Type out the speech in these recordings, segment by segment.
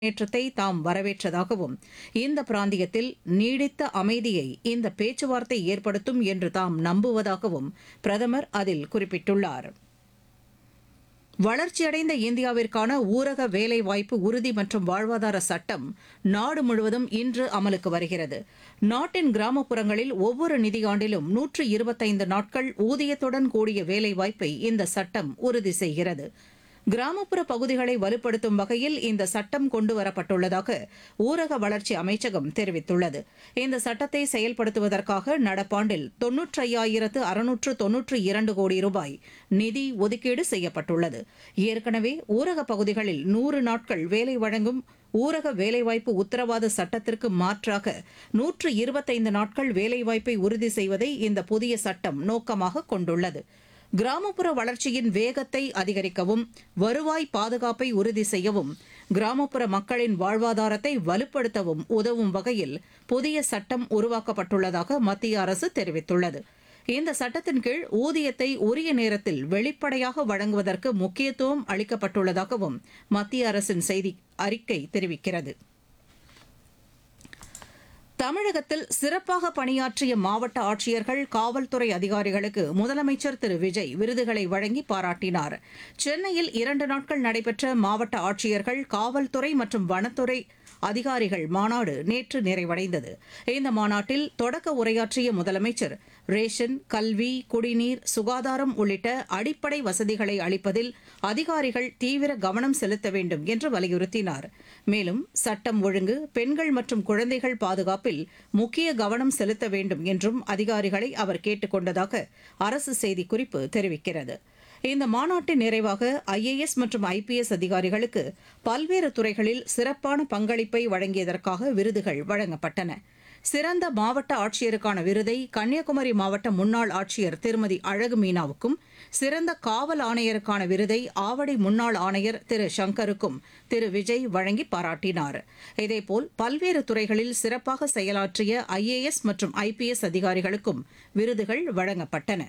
முன்னேற்றத்தை தாம் வரவேற்றதாகவும் இந்த பிராந்தியத்தில் நீடித்த அமைதியை இந்த பேச்சுவார்த்தை ஏற்படுத்தும் என்று தாம் நம்புவதாகவும் பிரதமர் அதில் குறிப்பிட்டுள்ளார் வளர்ச்சியடைந்த இந்தியாவிற்கான ஊரக வேலைவாய்ப்பு உறுதி மற்றும் வாழ்வாதார சட்டம் நாடு முழுவதும் இன்று அமலுக்கு வருகிறது நாட்டின் கிராமப்புறங்களில் ஒவ்வொரு நிதியாண்டிலும் நூற்று இருபத்தைந்து நாட்கள் ஊதியத்துடன் கூடிய வேலைவாய்ப்பை இந்த சட்டம் உறுதி செய்கிறது கிராமப்புற பகுதிகளை வலுப்படுத்தும் வகையில் இந்த சட்டம் கொண்டுவரப்பட்டுள்ளதாக ஊரக வளர்ச்சி அமைச்சகம் தெரிவித்துள்ளது இந்த சட்டத்தை செயல்படுத்துவதற்காக நடப்பாண்டில் தொன்னூற்றையாயிரத்து அறுநூற்று தொன்னூற்று இரண்டு கோடி ரூபாய் நிதி ஒதுக்கீடு செய்யப்பட்டுள்ளது ஏற்கனவே ஊரக பகுதிகளில் நூறு நாட்கள் வேலை வழங்கும் ஊரக வேலைவாய்ப்பு உத்தரவாத சட்டத்திற்கு மாற்றாக நூற்று இருபத்தைந்து நாட்கள் வேலைவாய்ப்பை உறுதி செய்வதை இந்த புதிய சட்டம் நோக்கமாக கொண்டுள்ளது கிராமப்புற வளர்ச்சியின் வேகத்தை அதிகரிக்கவும் வருவாய் பாதுகாப்பை உறுதி செய்யவும் கிராமப்புற மக்களின் வாழ்வாதாரத்தை வலுப்படுத்தவும் உதவும் வகையில் புதிய சட்டம் உருவாக்கப்பட்டுள்ளதாக மத்திய அரசு தெரிவித்துள்ளது இந்த சட்டத்தின் கீழ் ஊதியத்தை உரிய நேரத்தில் வெளிப்படையாக வழங்குவதற்கு முக்கியத்துவம் அளிக்கப்பட்டுள்ளதாகவும் மத்திய அரசின் செய்தி அறிக்கை தெரிவிக்கிறது தமிழகத்தில் சிறப்பாக பணியாற்றிய மாவட்ட ஆட்சியர்கள் காவல்துறை அதிகாரிகளுக்கு முதலமைச்சர் திரு விஜய் விருதுகளை வழங்கி பாராட்டினார் சென்னையில் இரண்டு நாட்கள் நடைபெற்ற மாவட்ட ஆட்சியர்கள் காவல்துறை மற்றும் வனத்துறை அதிகாரிகள் மாநாடு நேற்று நிறைவடைந்தது இந்த மாநாட்டில் தொடக்க உரையாற்றிய முதலமைச்சர் ரேஷன் கல்வி குடிநீர் சுகாதாரம் உள்ளிட்ட அடிப்படை வசதிகளை அளிப்பதில் அதிகாரிகள் தீவிர கவனம் செலுத்த வேண்டும் என்று வலியுறுத்தினார் மேலும் சட்டம் ஒழுங்கு பெண்கள் மற்றும் குழந்தைகள் பாதுகாப்பில் முக்கிய கவனம் செலுத்த வேண்டும் என்றும் அதிகாரிகளை அவர் கேட்டுக் கொண்டதாக அரசு செய்திக்குறிப்பு தெரிவிக்கிறது இந்த மாநாட்டின் நிறைவாக ஐஏஎஸ் மற்றும் ஐபிஎஸ் அதிகாரிகளுக்கு பல்வேறு துறைகளில் சிறப்பான பங்களிப்பை வழங்கியதற்காக விருதுகள் வழங்கப்பட்டன சிறந்த மாவட்ட ஆட்சியருக்கான விருதை கன்னியாகுமரி மாவட்ட முன்னாள் ஆட்சியர் திருமதி அழகு மீனாவுக்கும் சிறந்த காவல் ஆணையருக்கான விருதை ஆவடி முன்னாள் ஆணையர் திரு சங்கருக்கும் திரு விஜய் வழங்கி பாராட்டினார் இதேபோல் பல்வேறு துறைகளில் சிறப்பாக செயலாற்றிய ஐஏஎஸ் மற்றும் ஐபிஎஸ் அதிகாரிகளுக்கும் விருதுகள் வழங்கப்பட்டன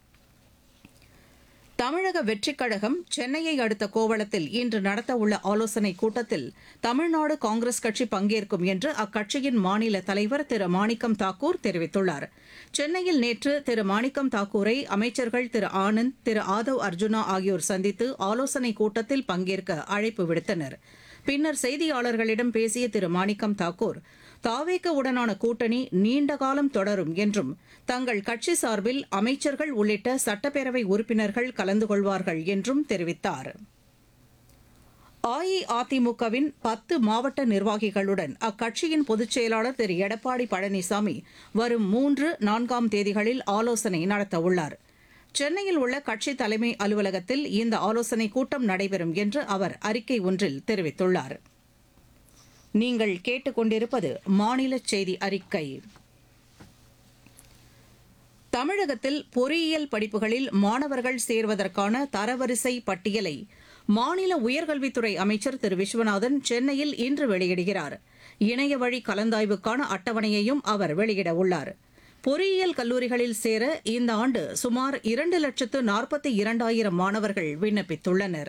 தமிழக வெற்றிக் கழகம் சென்னையை அடுத்த கோவளத்தில் இன்று நடத்தவுள்ள ஆலோசனைக் கூட்டத்தில் தமிழ்நாடு காங்கிரஸ் கட்சி பங்கேற்கும் என்று அக்கட்சியின் மாநில தலைவர் திரு மாணிக்கம் தாக்கூர் தெரிவித்துள்ளார் சென்னையில் நேற்று திரு மாணிக்கம் தாக்கூரை அமைச்சர்கள் திரு ஆனந்த் திரு ஆதவ் அர்ஜுனா ஆகியோர் சந்தித்து ஆலோசனைக் கூட்டத்தில் பங்கேற்க அழைப்பு விடுத்தனர் பின்னர் செய்தியாளர்களிடம் பேசிய திரு மாணிக்கம் தாக்கூர் தாவேக உடனான கூட்டணி நீண்ட காலம் தொடரும் என்றும் தங்கள் கட்சி சார்பில் அமைச்சர்கள் உள்ளிட்ட சட்டப்பேரவை உறுப்பினர்கள் கலந்து கொள்வார்கள் என்றும் தெரிவித்தார் அஇஅதிமுகவின் பத்து மாவட்ட நிர்வாகிகளுடன் அக்கட்சியின் பொதுச் செயலாளர் திரு எடப்பாடி பழனிசாமி வரும் மூன்று நான்காம் தேதிகளில் ஆலோசனை நடத்தவுள்ளார் சென்னையில் உள்ள கட்சி தலைமை அலுவலகத்தில் இந்த ஆலோசனைக் கூட்டம் நடைபெறும் என்று அவர் அறிக்கை ஒன்றில் தெரிவித்துள்ளார் நீங்கள் கேட்டுக்கொண்டிருப்பது மாநில செய்தி அறிக்கை தமிழகத்தில் பொறியியல் படிப்புகளில் மாணவர்கள் சேர்வதற்கான தரவரிசை பட்டியலை மாநில உயர்கல்வித்துறை அமைச்சர் திரு விஸ்வநாதன் சென்னையில் இன்று வெளியிடுகிறார் இணைய வழி கலந்தாய்வுக்கான அட்டவணையையும் அவர் வெளியிட உள்ளார் பொறியியல் கல்லூரிகளில் சேர இந்த ஆண்டு சுமார் இரண்டு லட்சத்து நாற்பத்தி இரண்டாயிரம் மாணவர்கள் விண்ணப்பித்துள்ளனர்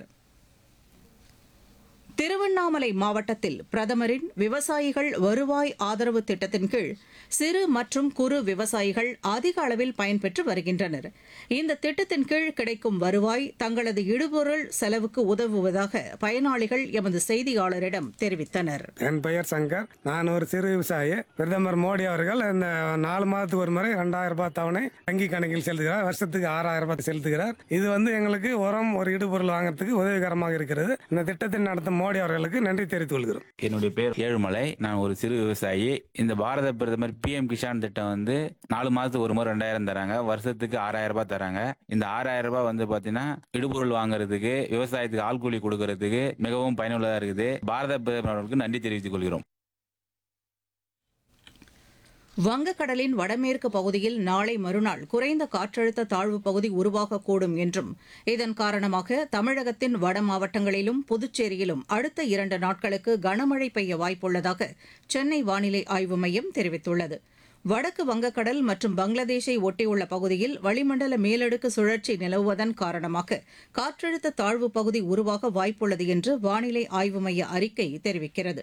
திருவண்ணாமலை மாவட்டத்தில் பிரதமரின் விவசாயிகள் வருவாய் ஆதரவு திட்டத்தின் கீழ் சிறு மற்றும் குறு விவசாயிகள் அதிக அளவில் பயன்பெற்று வருகின்றனர் இந்த திட்டத்தின் கீழ் கிடைக்கும் வருவாய் தங்களது இடுபொருள் செலவுக்கு உதவுவதாக பயனாளிகள் எமது செய்தியாளரிடம் தெரிவித்தனர் என் பெயர் சங்கர் நான் ஒரு சிறு விவசாயி பிரதமர் மோடி அவர்கள் இந்த நாலு மாதத்துக்கு ஒரு முறை ரெண்டாயிரம் ரூபாய் தவணை வங்கி கணக்கில் செலுத்துகிறார் வருஷத்துக்கு ஆறாயிரம் ரூபாய் செலுத்துகிறார் இது வந்து எங்களுக்கு உரம் ஒரு இடுபொருள் வாங்குறதுக்கு உதவிகரமாக இருக்கிறது இந்த திட்டத்தை நடத்தும் மோடி அவர்களுக்கு நன்றி தெரிவித்துக் கொள்கிறோம் என்னுடைய பேர் ஏழுமலை நான் ஒரு சிறு விவசாயி இந்த பாரத பிரதமர் பிஎம் கிஷான் திட்டம் வந்து நாலு மாதத்துக்கு ஒரு முறை ரெண்டாயிரம் தராங்க வருஷத்துக்கு ஆறாயிரம் ரூபாய் தராங்க இந்த ஆறாயிரம் ரூபாய் வந்து பாத்தீங்கன்னா இடுபொருள் வாங்குறதுக்கு விவசாயத்துக்கு ஆள்கூலி கொடுக்கறதுக்கு மிகவும் பயனுள்ளதா இருக்குது பாரத பிரதமருக்கு நன்றி தெரிவித்துக் கொள்கிறோம் வங்கக்கடலின் வடமேற்கு பகுதியில் நாளை மறுநாள் குறைந்த காற்றழுத்த தாழ்வு பகுதி உருவாகக்கூடும் என்றும் இதன் காரணமாக தமிழகத்தின் வட மாவட்டங்களிலும் புதுச்சேரியிலும் அடுத்த இரண்டு நாட்களுக்கு கனமழை பெய்ய வாய்ப்புள்ளதாக சென்னை வானிலை ஆய்வு மையம் தெரிவித்துள்ளது வடக்கு வங்கக்கடல் மற்றும் பங்களாதேஷை ஒட்டியுள்ள பகுதியில் வளிமண்டல மேலடுக்கு சுழற்சி நிலவுவதன் காரணமாக காற்றழுத்த தாழ்வு பகுதி உருவாக வாய்ப்புள்ளது என்று வானிலை ஆய்வு மைய அறிக்கை தெரிவிக்கிறது